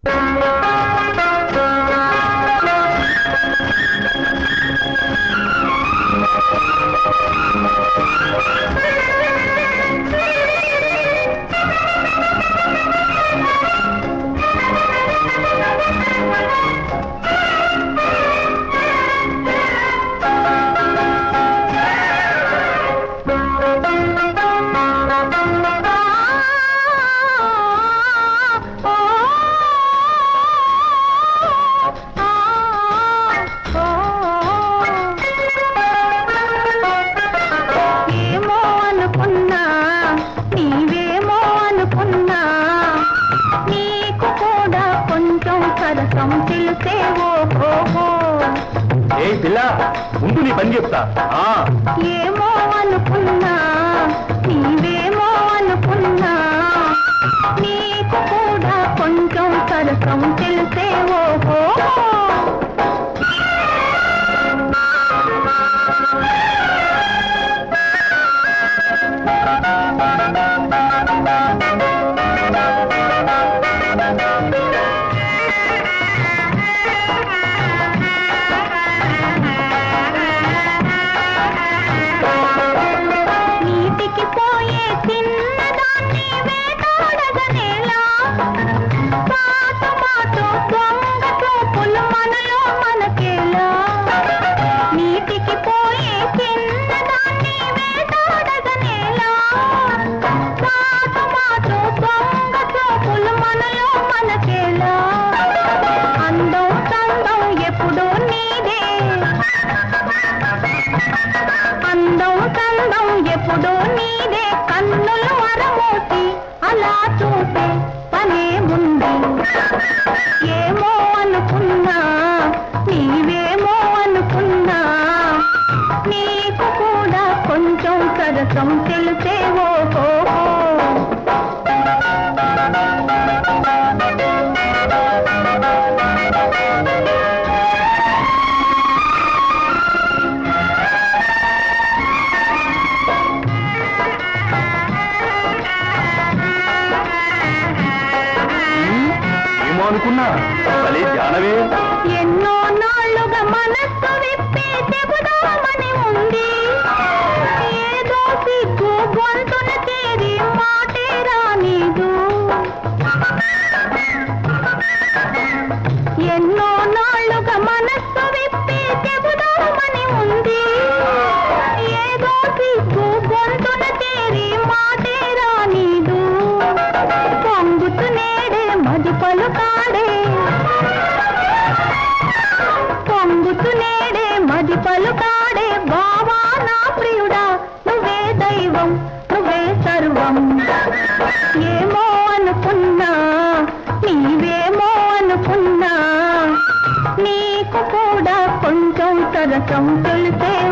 ఏమో అనుకున్నా నీవేమో అనుకున్నా నీకు కూడా కొంచెం సరసం తెలిసేవో ఓహో ఏ పిల్ల ముందు నీ పని చెప్తా ఆ ఏమో అనుకున్నా నీవేమో అనుకున్నా నీకు కూడా కొంచెం సరసం తెలిసేవో ఓహో నీటికి పోయే చిన్నదాన్ని వేటాడగనేలా పాట మాటు దొంగ చూపులు మనలో మనకేలా నీటికి పోయే చిన్నదాన్ని వేటాడగనేలా పాట మాటు దొంగ చూపులు మనలో మనకేలా అందం చందం ఎప్పుడూ నీదే అందం చందం ఎప్పుడు నీదే కన్నులు అరమూసి అలా చూసే పనే ఉంది ఏమో అనుకున్నా నీవేమో అనుకున్నా నీకు కూడా కొంచెం సరసం తెలిసేవో ఓహో ఏమో అనుకున్నా భలే ధ్యానవే ఎన్నో నాళ్ళుగా మనస్సు విప్పి చెబుదామని ఉంది ఏదో సిగ్గు గొంతున చేరి మాటే రానీదు ఎన్నో నాళ్ళుగా మనస్సు విప్పి చెబుదామని ఉంది ఏదో సిగ్గు గొంతున చేరి మాటే రానీదు పొంగుతు నేడే మధుపలు కాడే పొంగుతు నేడే మది పలుకాడే బావా నా ప్రియుడా నువ్వే దైవం నువ్వే సర్వం ఏమో అనుకున్నా నీవేమో అనుకున్నా నీకు కూడా కొంచెం సరసం తెలిసే